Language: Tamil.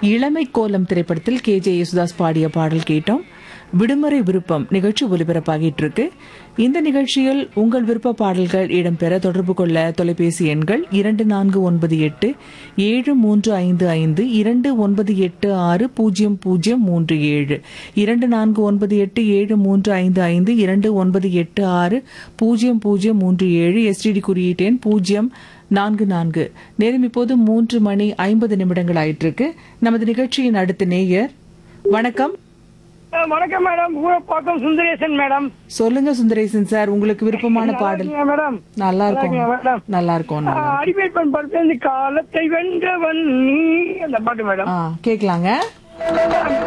இளமை கோலம் திரைப்படத்தில் கே ஜே யேசுதாஸ் பாடிய பாடல் கேட்டோம் விடுமுறை விருப்பம் நிகழ்ச்சி ஒலிபரப்பாகிட்டு இருக்கு இந்த நிகழ்ச்சியில் உங்கள் விருப்ப பாடல்கள் இடம்பெற தொடர்பு கொள்ள தொலைபேசி எண்கள் இரண்டு நான்கு ஒன்பது எட்டு ஏழு மூன்று ஐந்து ஐந்து இரண்டு ஒன்பது எட்டு ஆறு பூஜ்ஜியம் பூஜ்ஜியம் மூன்று ஏழு இரண்டு நான்கு ஒன்பது எட்டு ஏழு மூன்று ஐந்து ஐந்து இரண்டு ஒன்பது எட்டு ஆறு பூஜ்ஜியம் பூஜ்ஜியம் மூன்று ஏழு எஸ்டிடி குறியீட்டு எண் பூஜ்ஜியம் நான்கு நான்கு நேரம் இப்போது மூன்று மணி ஐம்பது நிமிடங்கள் ஆயிட்டு இருக்கு நமது நிகழ்ச்சியின் அடுத்த நேயர் வணக்கம் அஹ் வணக்கம் மேடம் ஊரப்பாக்கம் சுந்தரேசன் மேடம் சொல்லுங்க சுந்தரேசன் சார் உங்களுக்கு விருப்பமான பாடல் இருக்கீங்களா மேடம் நல்லா இருக்கும் நல்லா இருக்கீங்களா மேடம்? நல்லா இருக்கும் நல்லா அஹ் அடிமைப் பெண் படத்துல இருந்து காலத்தை வென்றவன் நீ அந்த பாட்டு மேடம் ஆ கேக்கலாங்க